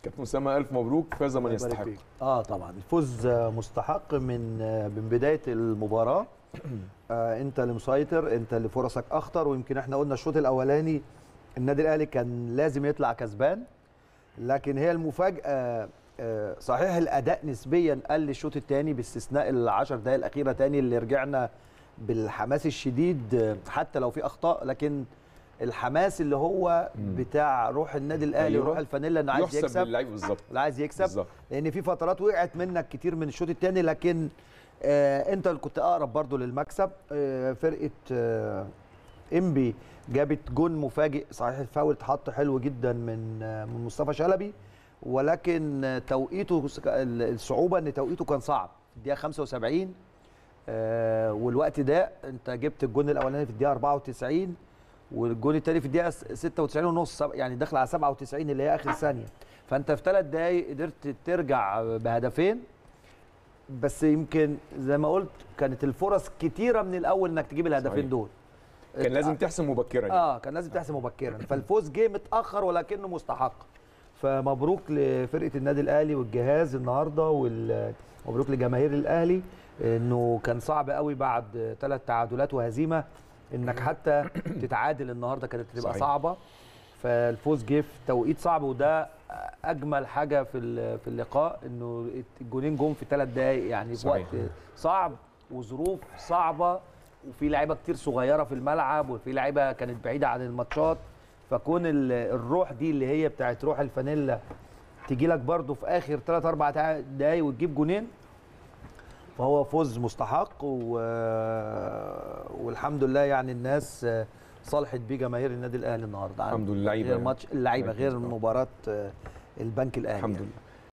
كابتن اسامه الف مبروك فاز من الله يبارك يستحق فيك. اه طبعا الفوز آه، مستحق من آه، من بدايه المباراه آه انت اللي مسيطر انت اللي فرصك اخطر ويمكن احنا قلنا الشوط الاولاني النادي الاهلي كان لازم يطلع كسبان لكن هي المفاجاه آه صحيح الاداء نسبيا قل الشوط الثاني باستثناء العشر دقائق الاخيره تاني اللي رجعنا بالحماس الشديد آه، حتى لو في اخطاء لكن الحماس اللي هو مم. بتاع روح النادي الاهلي أيوة. وروح الفانيلا انه عايز يحسب يكسب للعيب بالظبط اللي عايز يكسب بالظبط لان في فترات وقعت منك كتير من الشوط الثاني لكن آه انت اللي كنت اقرب برضو للمكسب آه فرقه آه انبي جابت جون مفاجئ صحيح الفاول اتحط حلو جدا من آه من مصطفى شلبي ولكن آه، توقيته الصعوبه ان توقيته كان صعب في الدقيقه 75 آه والوقت ده انت جبت الجون الاولاني في الدقيقه 94 والجون الثاني في الدقيقه 96 ونص يعني داخل على 97 اللي هي اخر ثانيه فانت في ثلاث دقايق قدرت ترجع بهدفين بس يمكن زي ما قلت كانت الفرص كتيره من الاول انك تجيب الهدفين صحيح. دول كان لازم تحسم مبكرا يعني. اه كان لازم تحسم مبكرا فالفوز جه متاخر ولكنه مستحق فمبروك لفرقه النادي الاهلي والجهاز النهارده ومبروك لجماهير الاهلي انه كان صعب قوي بعد ثلاث تعادلات وهزيمه انك حتى تتعادل النهارده كانت تبقى صحيح. صعبه فالفوز جه في توقيت صعب وده اجمل حاجه في ال- في اللقاء انه الجونين جم في ثلاث دقائق يعني في صحيح. وقت صعب وظروف صعبه وفي لعيبه كتير صغيره في الملعب وفي لعيبه كانت بعيده عن الماتشات فكون ال- الروح دي اللي هي بتاعت روح الفانيلا تيجي لك برده في اخر 3 4 دقايق وتجيب جونين فهو فوز مستحق و... والحمد لله يعني الناس صالحت بيه جماهير النادي الاهلي النهارده الحمد لله غير لعيبه ماتش اللعيبه غير مظبوط. مباراه البنك الاهلي الحمد يعني. لله